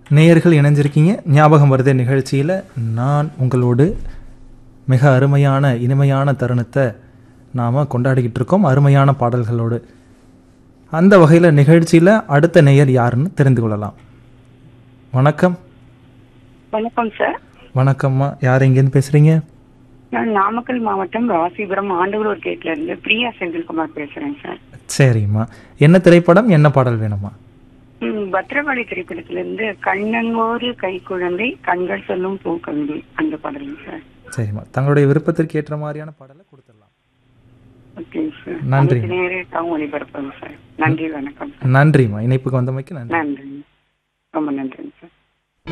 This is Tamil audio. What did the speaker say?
நேயர்கள் இணைஞ்சிருக்கீங்க ஞாபகம் வருதே நிகழ்ச்சியில் நான் உங்களோடு மிக அருமையான இனிமையான தருணத்தை நாம் கொண்டாடிக்கிட்டு இருக்கோம் அருமையான பாடல்களோடு அந்த வகையில் நிகழ்ச்சியில் அடுத்த நேயர் யாருன்னு தெரிந்து கொள்ளலாம் வணக்கம் வணக்கம் சார் வணக்கம்மா யார் எங்கேருந்து பேசுகிறீங்க நான் நாமக்கல் மாவட்டம் ராசிபுரம் ஆண்டவரூர் கேட்ல இருந்து பிரியா செந்தில்குமார் பேசுறேன் சார் சரிம்மா என்ன திரைப்படம் என்ன பாடல் வேணுமா ம், பத்ரகாளி திரைப்படத்துல இருந்து கண்ணங்கோரு கை குழந்தை கண்கள் சொல்லும் பூக்கவிதை அந்த பாடலுங்க சார் சரிம்மா தங்களுடைய விருப்பத்திற்கு ஏற்ற மாதிரியான பாடலை கொடுத்துடலாம் ஓகே சார் நன்றி. அதுக்கு நேரடியாக ஒளிபரப்புங்க சார் நன்றி வணக்கம் நன்றிம்மா இணைப்புக்கு வந்தமைக்கு நன்றி நன்றி ரொம்ப நன்றிங்க சார்